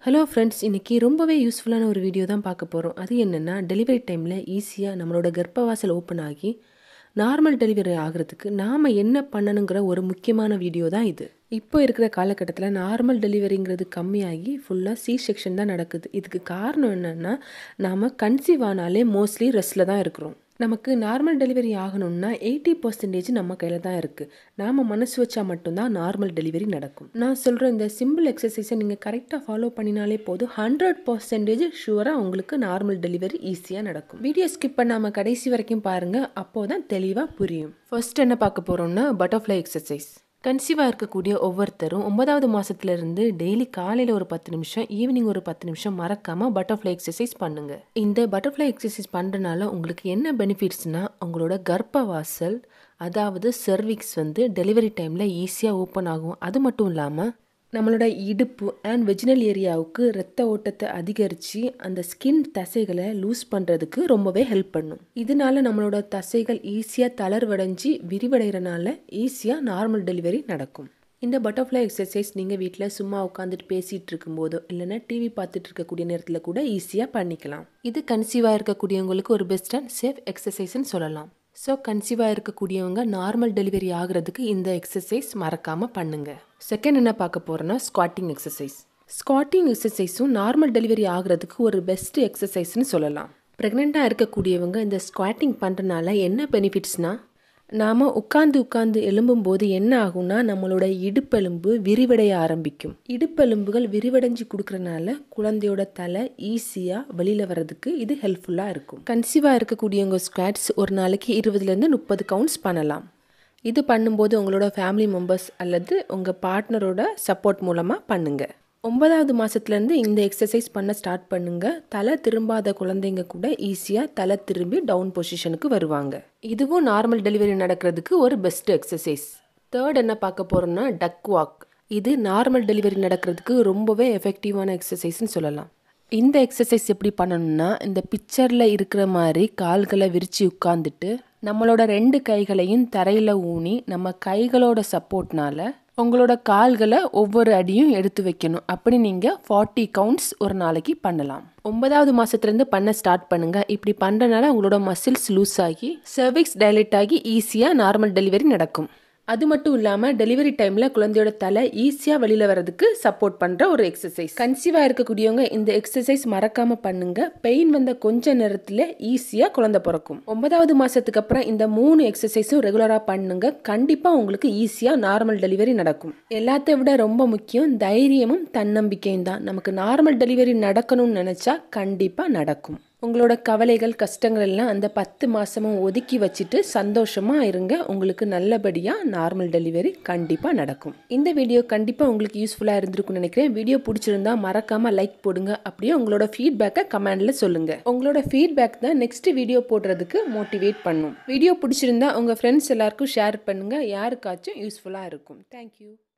hello friends இன்றைக்கி ரொம்பவே யூஸ்ஃபுல்லான ஒரு வீடியோ தான் பார்க்க போகிறோம் அது என்னென்னா டெலிவரி டைமில் ஈஸியாக நம்மளோட கர்ப்பவாசல் ஓப்பன் ஆகி நார்மல் டெலிவரி ஆகிறதுக்கு நாம் என்ன பண்ணணுங்கிற ஒரு முக்கியமான வீடியோ தான் இது இப்போ இருக்கிற காலகட்டத்தில் நார்மல் டெலிவரிங்கிறது கம்மியாகி ஃபுல்லாக சி செக்ஷன் தான் நடக்குது இதுக்கு காரணம் என்னென்னா நாம் கன்சீவ் ஆனாலே மோஸ்ட்லி ரெஸ்ட்டில் தான் இருக்கிறோம் நமக்கு நார்மல் டெலிவரி ஆகணும்னா எயிட்டி பர்சன்டேஜ் நம்ம கையில் தான் இருக்குது நாம் மனசு வச்சா மட்டும்தான் நார்மல் டெலிவரி நடக்கும் நான் சொல்கிற இந்த சிம்பிள் எக்ஸசைஸை நீங்கள் கரெக்டாக ஃபாலோ பண்ணினாலே போதும் ஹண்ட்ரட் பர்சன்டேஜ் ஷுவராக உங்களுக்கு நார்மல் டெலிவரி ஈஸியாக நடக்கும் வீடியோ ஸ்கிப் பண்ணாமல் கடைசி வரைக்கும் பாருங்கள் அப்போ தான் தெளிவாக புரியும் ஃபர்ஸ்ட் என்ன பார்க்க போகிறோம்னா பட்டர்ஃப்ளை எக்ஸசைஸ் கன்சீவாக இருக்கக்கூடிய ஒவ்வொருத்தரும் ஒன்பதாவது மாதத்துலேருந்து டெய்லி காலையில் ஒரு பத்து நிமிஷம் ஈவினிங் ஒரு பத்து நிமிஷம் மறக்காமல் பட்டர்ஃப்ளை எக்ஸசைஸ் பண்ணுங்கள் இந்த பட்டர்ஃப்ளை எக்ஸசைஸ் பண்ணுறனால உங்களுக்கு என்ன பெனிஃபிட்ஸ்னால் உங்களோட கர்ப்பவாசல் அதாவது சர்விக்ஸ் வந்து டெலிவரி டைமில் ஈஸியாக ஓப்பன் ஆகும் அது மட்டும் இல்லாமல் நம்மளோட இடுப்பு அண்ட் வெஜினல் ஏரியாவுக்கு ரத்த ஓட்டத்தை அதிகரித்து அந்த ஸ்கின் தசைகளை லூஸ் பண்ணுறதுக்கு ரொம்பவே ஹெல்ப் பண்ணும் இதனால நம்மளோட தசைகள் ஈஸியாக தளர்வடைஞ்சு விரிவடைகிறனால ஈஸியாக நார்மல் டெலிவரி நடக்கும் இந்த பட்டர்ஃப்ளை எக்ஸசைஸ் நீங்கள் வீட்டில் சும்மா உட்காந்துட்டு பேசிகிட்டு இருக்கும்போதோ இல்லைன்னா டிவி பார்த்துட்டு இருக்கக்கூடிய நேரத்தில் கூட ஈஸியாக பண்ணிக்கலாம் இது கன்சீவாக இருக்கக்கூடியவங்களுக்கு ஒரு பெஸ்ட் அண்ட் சேஃப் எக்ஸசைஸ்ன்னு சொல்லலாம் ஸோ கன்சீவாக இருக்கக்கூடியவங்க நார்மல் டெலிவரி ஆகிறதுக்கு இந்த எக்ஸசைஸ் மறக்காமல் பண்ணுங்கள் செகண்ட் என்ன பார்க்க போகிறோன்னா ஸ்குவாட்டிங் எக்ஸசைஸ் ஸ்குவாட்டிங் எக்ஸசைஸும் நார்மல் டெலிவரி ஆகிறதுக்கு ஒரு பெஸ்ட் எக்ஸசைஸ்னு சொல்லலாம் ப்ரெக்னெண்ட்டாக இருக்கக்கூடியவங்க இந்த ஸ்குவாட்டிங் பண்ணுறனால என்ன பெனிஃபிட்ஸ்னால் நாம் உட்காந்து உட்காந்து எழும்பும்போது என்ன ஆகும்னா நம்மளோட இடுப்பெலும்பு விரிவடைய ஆரம்பிக்கும் இடுப்பெலும்புகள் விரிவடைஞ்சு கொடுக்குறனால குழந்தையோட தலை ஈஸியாக வெளியில் வர்றதுக்கு இது ஹெல்ப்ஃபுல்லாக இருக்கும் கன்சீவாக இருக்கக்கூடியவங்க ஸ்குவாட்ஸ் ஒரு நாளைக்கு இருபதுலேருந்து முப்பது கவுண்ட்ஸ் பண்ணலாம் இது பண்ணும்போது உங்களோட ஃபேமிலி மெம்பர்ஸ் அல்லது உங்கள் பார்ட்னரோட சப்போர்ட் மூலமாக பண்ணுங்கள் ஒன்பதாவது மாதத்துலேருந்து இந்த எக்ஸசைஸ் பண்ண ஸ்டார்ட் பண்ணுங்கள் தலை திரும்பாத குழந்தைங்க கூட ஈஸியாக தலை திரும்பி டவுன் பொசிஷனுக்கு வருவாங்க இதுவும் நார்மல் டெலிவரி நடக்கிறதுக்கு ஒரு பெஸ்ட் எக்ஸசைஸ் தேர்ட் என்ன பார்க்க போகிறோம்னா டக் வாக் இது நார்மல் டெலிவரி நடக்கிறதுக்கு ரொம்பவே எஃபெக்டிவான எக்ஸசைஸ்னு சொல்லலாம் இந்த எக்ஸசைஸ் எப்படி பண்ணணும்னா இந்த பிக்சரில் இருக்கிற மாதிரி கால்களை விரித்து உட்காந்துட்டு நம்மளோட ரெண்டு கைகளையும் தரையில் ஊனி நம்ம கைகளோட சப்போர்ட்னால உங்களோட கால்களை ஒவ்வொரு அடியும் எடுத்து வைக்கணும் அப்படி நீங்கள் ஃபார்ட்டி கவுண்ட்ஸ் ஒரு நாளைக்கு பண்ணலாம் ஒன்பதாவது மாதத்துலேருந்து பண்ண ஸ்டார்ட் பண்ணுங்கள் இப்படி பண்ணுறனால உங்களோட மசில்ஸ் லூஸ் ஆகி சர்விக்ஸ் டைலேட் ஆகி ஈஸியாக நார்மல் டெலிவரி நடக்கும் அது மட்டும் இல்லாமல் டெலிவரி டைமில் குழந்தையோட தலை ஈஸியாக வெளியில் வரதுக்கு சப்போர்ட் பண்ணுற ஒரு எக்ஸசைஸ் கன்சீவாக இருக்கக்கூடியவங்க இந்த எக்ஸசைஸ் மறக்காமல் பண்ணுங்க பெயின் வந்த கொஞ்ச நேரத்தில் ஈஸியாக குழந்தை பிறக்கும் ஒன்பதாவது மாதத்துக்கு அப்புறம் இந்த மூணு எக்ஸசைஸும் ரெகுலராக பண்ணுங்க கண்டிப்பாக உங்களுக்கு ஈஸியாக நார்மல் டெலிவரி நடக்கும் எல்லாத்த விட ரொம்ப முக்கியம் தைரியமும் தன்னம்பிக்கையும் தான் நமக்கு நார்மல் டெலிவரி நடக்கணும்னு நினச்சா கண்டிப்பாக நடக்கும் உங்களோட கவலைகள் கஷ்டங்கள் எல்லாம் அந்த பத்து மாதமும் ஒதுக்கி வச்சுட்டு சந்தோஷமாக இருங்க உங்களுக்கு நல்லபடியாக நார்மல் டெலிவரி கண்டிப்பாக நடக்கும் இந்த வீடியோ கண்டிப்பாக உங்களுக்கு யூஸ்ஃபுல்லாக இருந்திருக்கும்னு நினைக்கிறேன் வீடியோ பிடிச்சிருந்தா மறக்காமல் லைக் போடுங்க அப்படியே உங்களோட ஃபீட்பேக்கை கமெண்டில் சொல்லுங்கள் உங்களோட ஃபீட்பேக் தான் நெக்ஸ்ட் வீடியோ போடுறதுக்கு மோட்டிவேட் பண்ணும் வீடியோ பிடிச்சிருந்தா உங்கள் ஃப்ரெண்ட்ஸ் எல்லாருக்கும் ஷேர் பண்ணுங்கள் யாருக்காச்சும் யூஸ்ஃபுல்லாக இருக்கும் தேங்க்யூ